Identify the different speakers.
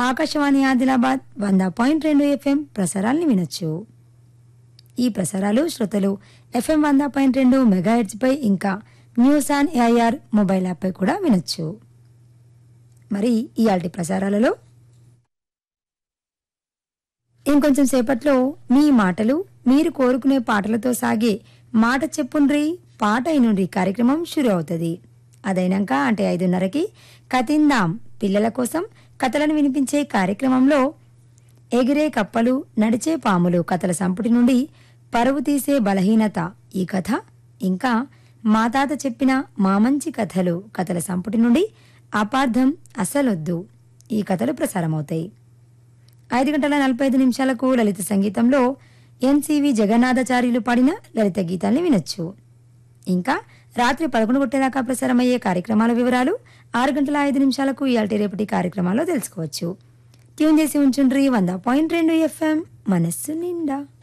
Speaker 1: ఆకాశవాణి ఆదిలాబాద్ వంద పాయింట్ రెండు ఎఫ్ఎం ప్రసారాల్ని వినొచ్చు ఈ ప్రసారాలు శ్రోతలు ఎఫ్ఎం వంద పాయింట్ రెండు మెగాహెడ్స్పై ఇంకా న్యూస్ ఆన్ ఏఐఆర్ మొబైల్ యాప్పై కూడా వినొచ్చు మరి ఇయాల్టి ప్రసారాలలో ఇంకొంచెం సేపట్లో మీ మాటలు మీరు కోరుకునే పాటలతో సాగే మాట చెప్పుండ్రి పాట అయినుండ్రి కార్యక్రమం షురు అవుతుంది అదైనాక అంటే ఐదున్నరకి కతిందాం పిల్లల కోసం కథలను వినిపించే కార్యక్రమంలో ఎగిరే కప్పలు నడిచే పాములు కథల సంపుటి నుండి పరువు తీసే బలహీనత ఈ కథ ఇంకా మా తాత చెప్పిన మా మంచి కథలు కథల సంపుటి నుండి అపార్థం అసలొద్దు ఈ కథలు ప్రసారమవుతాయి ఐదు గంటల నలభై ఐదు నిమిషాలకు లలిత సంగీతంలో ఎన్సివి జగన్నాథాచార్యులు పాడిన లలిత గీతాల్ని వినొచ్చు ఇంకా రాత్రి పదకొండు గంటలదాకా ప్రసారమయ్యే కార్యక్రమాల వివరాలు ఆరు గంటల ఐదు నిమిషాలకు ఇయాల్టి రేపటి కార్యక్రమాల్లో తెలుసుకోవచ్చు ట్యూన్ చేసి ఉంచుండ్రి వంద పాయింట్ రెండు ఎఫ్ఎం మనస్సు నిండా